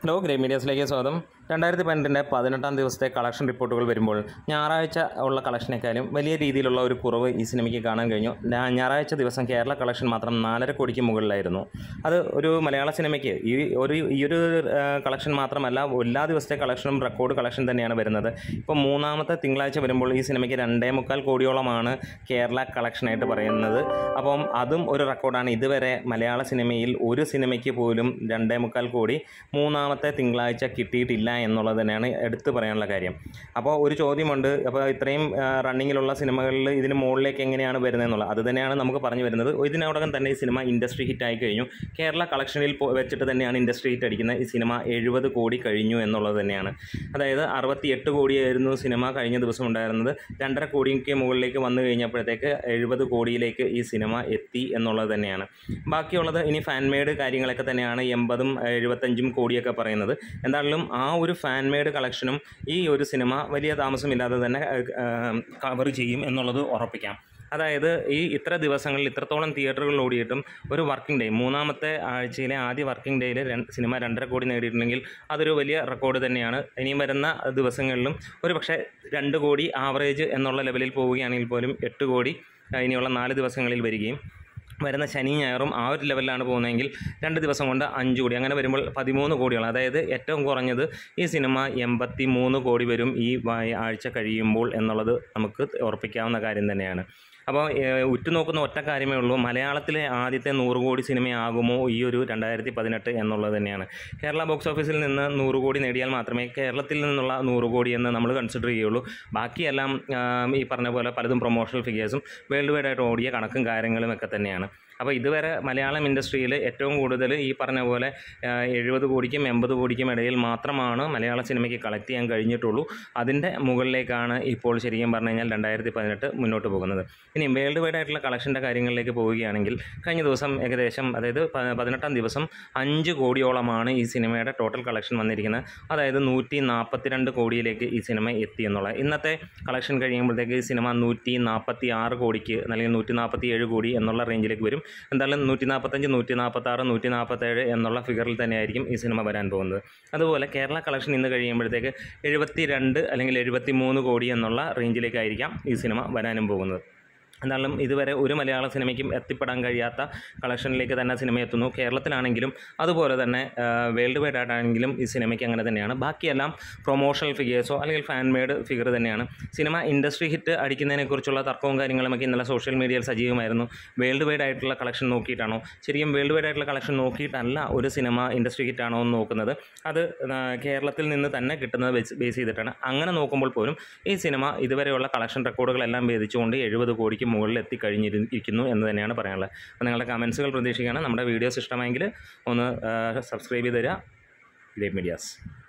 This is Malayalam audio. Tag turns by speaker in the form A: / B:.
A: ഹലോ ഗ്രേ മീഡിയസിലേക്ക് സ്വാഗതം രണ്ടായിരത്തി പന്ത്രണ്ടിൻ്റെ പതിനെട്ടാം ദിവസത്തെ കളക്ഷൻ റിപ്പോർട്ടുകൾ വരുമ്പോൾ ഞായറാഴ്ച ഉള്ള കളക്ഷനേക്കാളും വലിയ രീതിയിലുള്ള ഒരു കുറവ് ഈ സിനിമയ്ക്ക് കാണാൻ കഴിഞ്ഞു ഞാ- ഞായറാഴ്ച ദിവസം കേരള കളക്ഷൻ മാത്രം നാലര കോടിക്ക് മുകളിലായിരുന്നു അത് ഒരു മലയാള സിനിമയ്ക്ക് ഈ ഒരു ഈ ഒരു ആ, കളക്ഷൻ മാത്രമല്ല എല്ലാ ദിവസത്തെ കളക്ഷനും റെക്കോർഡ് കളക്ഷൻ തന്നെയാണ് വരുന്നത് ഇപ്പോൾ മൂന്നാമത്തെ തിങ്കളാഴ്ച വരുമ്പോൾ ഈ സിനിമയ്ക്ക് രണ്ടേ മുക്കാൽ കോടിയോളമാണ് കേരള കളക്ഷനായിട്ട് പറയുന്നത് അപ്പം അതും ഒരു റെക്കോർഡാണ് ഇതുവരെ മലയാള സിനിമയിൽ ഒരു സിനിമയ്ക്ക് പോലും രണ്ടേ മുക്കാൽ കോടി മൂന്നാമത്തെ തിങ്കളാഴ്ച കിട്ടിയിട്ടില്ല എന്നുള്ളത് തന്നെയാണ് എടുത്തു പറയാനുള്ള കാര്യം അപ്പോൾ ഒരു ചോദ്യമുണ്ട് അപ്പോൾ ഇത്രയും റണ്ണിങ്ങിലുള്ള സിനിമകളിൽ ഇതിന് മുകളിലേക്ക് എങ്ങനെയാണ് വരുന്നതെന്നുള്ളത് അത് തന്നെയാണ് നമുക്ക് പറഞ്ഞു വരുന്നത് ഇതിനോടകം തന്നെ ഈ സിനിമ ഇൻഡസ്ട്രി ഹിറ്റായി കഴിഞ്ഞു കേരള കളക്ഷനിൽ പോ- വെച്ചിട്ട് തന്നെയാണ് ഇൻഡസ്ട്രി ഹിറ്റ് അടിക്കുന്ന ഈ സിനിമ എഴുപത് കോടി കഴിഞ്ഞു എന്നുള്ളത് തന്നെയാണ് അതായത് അറുപത്തിയെട്ട് കോടിയായിരുന്നു സിനിമ കഴിഞ്ഞ ദിവസം ഉണ്ടായിരുന്നത് രണ്ടര കോടിക്ക് മുകളിലേക്ക് വന്നു കഴിഞ്ഞപ്പോഴത്തേക്ക് എഴുപത് കോടിയിലേക്ക് ഈ സിനിമ എത്തി എന്നുള്ളത് തന്നെയാണ് ബാക്കിയുള്ളത് ഇനി ഫാൻ മെയ്ഡ് കാര്യങ്ങളൊക്കെ തന്നെയാണ് എൺപതും എഴുപത്തഞ്ചും കോടിയൊക്കെ പറയുന്നത് എന്തായാലും ആ ഒരു ഫാൻ മെയ്ഡ് കളക്ഷനും ഈ ഒരു സിനിമ വലിയ താമസമില്ലാതെ തന്നെ കവർ ചെയ്യും എന്നുള്ളത് ഉറപ്പിക്കാം അതായത് ഈ ഇത്ര ദിവസങ്ങളിൽ ഇത്രത്തോളം തിയേറ്ററുകളിൽ ഓടിയിട്ടും ഒരു വർക്കിംഗ് ഡേ മൂന്നാമത്തെ ആഴ്ചയിലെ ആദ്യ വർക്കിംഗ് ഡേയിൽ സിനിമ രണ്ടര കോടി നേടിയിട്ടുണ്ടെങ്കിൽ അതൊരു വലിയ റെക്കോർഡ് തന്നെയാണ് ഇനിയും വരുന്ന ദിവസങ്ങളിലും ഒരു പക്ഷേ രണ്ട് കോടി ആവറേജ് എന്നുള്ള ലെവലിൽ പോവുകയാണെങ്കിൽ പോലും എട്ട് കോടി ആ, ഇനിയുള്ള നാല് ദിവസങ്ങളിൽ വരികയും വരുന്ന ശനി ഞായറും ആ ഒരു ലെവലിലാണ് പോകുന്നതെങ്കിൽ രണ്ട് ദിവസം കൊണ്ട് അഞ്ച് കോടി അങ്ങനെ വരുമ്പോൾ പതിമൂന്ന് കോടിയോളം അതായത് ഏറ്റവും കുറഞ്ഞത് ഈ സിനിമ എൺപത്തി മൂന്ന് കോടി വരും ഈ വാ- ആഴ്ച കഴിയുമ്പോൾ എന്നുള്ളത് നമുക്ക് ഉറപ്പിക്കാവുന്ന കാര്യം തന്നെയാണ് അപ്പോൾ ഏഹ്, ഉറ്റുനോക്കുന്ന ഒറ്റ കാര്യമേ ഉള്ളൂ മലയാളത്തിലെ ആദ്യത്തെ നൂറ് കോടി സിനിമയാകുമോ ഈ ഒരു രണ്ടായിരത്തി പതിനെട്ട് എന്നുള്ളത് തന്നെയാണ് കേരള ബോക്സ് ഓഫീസിൽ നിന്ന് നൂറ് കോടി നേടിയാൽ മാത്രമേ കേരളത്തിൽ നിന്നുള്ള നൂറ് കോടി എന്ന് നമ്മൾ കൺസിഡർ ചെയ്യുള്ളൂ ബാക്കിയെല്ലാം ആം, ഈ പറഞ്ഞ പോലെ പലതും പ്രൊമോഷണൽ ഫിഗേഴ്സും വേൾഡ് വൈഡ് ആയിട്ട് ഓടിയ കണക്കും കാര്യങ്ങളും ഒക്കെ തന്നെയാണ് അപ്പോൾ ഇതുവരെ മലയാളം ഇൻഡസ്ട്രിയിൽ ഏറ്റവും കൂടുതൽ ഈ പറഞ്ഞ പോലെ എഴുപത് കോടിക്കും എൺപത് കോടിക്കും ഇടയിൽ മാത്രമാണ് മലയാള സിനിമയ്ക്ക് കളക്ട് ചെയ്യാൻ കഴിഞ്ഞിട്ടുള്ളൂ അതിൻ്റെ മുകളിലേക്കാണ് ഇപ്പോൾ ശരിക്കും പറഞ്ഞു കഴിഞ്ഞാൽ രണ്ടായിരത്തി പതിനെട്ട് മുന്നോട്ട് പോകുന്നത് ഇനി വേൾഡ് വൈഡ് ആയിട്ടുള്ള കളക്ഷൻ്റെ കാര്യങ്ങളിലേക്ക് പോവുകയാണെങ്കിൽ കഴിഞ്ഞ ദിവസം ഏകദേശം അതായത് പ- പതിനെട്ടാം ദിവസം അഞ്ച് കോടിയോളമാണ് ഈ സിനിമയുടെ ടോട്ടൽ കളക്ഷൻ വന്നിരിക്കുന്നത് അതായത് നൂറ്റി നാൽപ്പത്തിരണ്ട് കോടിയിലേക്ക് ഈ സിനിമ എത്തി എന്നുള്ളത് ഇന്നത്തെ കളക്ഷൻ കഴിയുമ്പോഴത്തേക്ക് ഈ സിനിമ നൂറ്റി നാൽപ്പത്തി ആറ് കോടിക്ക് അല്ലെങ്കിൽ നൂറ്റി നാൽപ്പത്തി ഏഴ് കോടി എന്നുള്ള റേഞ്ചിലേക്ക് വരും എന്തായാലും നൂറ്റി നാൽപ്പത്തഞ്ച് നൂറ്റി നാൽപ്പത്താറ് നൂറ്റി നാൽപ്പത്തേഴ് എന്നുള്ള ഫിഗറിൽ തന്നെയായിരിക്കും ഈ സിനിമ വരാൻ പോകുന്നത് അതുപോലെ കേരള കളക്ഷൻ ഇന്ന് കഴിയുമ്പോഴത്തേക്ക് എഴുപത്തി രണ്ട് അല്ലെങ്കിൽ എഴുപത്തി മൂന്ന് കോടി എന്നുള്ള റേഞ്ചിലേക്കായിരിക്കാം ഈ സിനിമ വരാനും പോകുന്നത് എന്തായാലും ഇതുവരെ ഒരു മലയാള സിനിമയ്ക്കും എത്തിപ്പെടാൻ കഴിയാത്ത കളക്ഷനിലേക്ക് തന്നെ സിനിമ എത്തുന്നു കേരളത്തിലാണെങ്കിലും അതുപോലെ തന്നെ വേൾഡ് വൈഡ് ആയിട്ടാണെങ്കിലും ഈ സിനിമയ്ക്ക് അങ്ങനെ തന്നെയാണ് ബാക്കിയെല്ലാം പ്രൊമോഷണൽ ഫിഗേഴ്സോ അല്ലെങ്കിൽ ഫാൻ മെയ്ഡ് ഫിഗർ തന്നെയാണ് സിനിമ ഇൻഡസ്ട്രി ഹിറ്റ് അടിക്കുന്നതിനെക്കുറിച്ചുള്ള തർക്കവും കാര്യങ്ങളുമൊക്കെ ഇന്നലെ സോഷ്യൽ മീഡിയയിൽ സജീവമായിരുന്നു വേൾഡ് വൈഡ് ആയിട്ടുള്ള കളക്ഷൻ നോക്കിയിട്ടാണോ ശരിക്കും വേൾഡ് വൈഡ് ആയിട്ടുള്ള കളക്ഷൻ നോക്കിയിട്ടല്ല ഒരു സിനിമ ഇൻഡസ്ട്രി ഹിറ്റ് ആണോ എന്ന് നോക്കുന്നത് അത് ആ, കേരളത്തിൽ നിന്ന് തന്നെ കിട്ടുന്നത് ബേസ് ബേസ് ചെയ്തിട്ടാണ് അങ്ങനെ നോക്കുമ്പോൾ പോലും ഈ സിനിമ ഇതുവരെയുള്ള കളക്ഷൻ റെക്കോർഡുകളെല്ലാം ഭേദിച്ചുകൊണ്ട് എഴുപത് കോടിക്ക് മുകളിൽ എത്തിക്കഴിഞ്ഞിരിക്കുന്നു എന്ന് തന്നെയാണ് പറയാനുള്ളത് അപ്പോൾ നിങ്ങളുടെ കമൻസുകൾ പ്രതീക്ഷിക്കുകയാണ് നമ്മുടെ വീഡിയോസ് ഇഷ്ടമെങ്കിൽ ഒന്ന് സബ്സ്ക്രൈബ് ചെയ്ത് തരിക ഗ്രേറ്റ് മീഡിയാസ്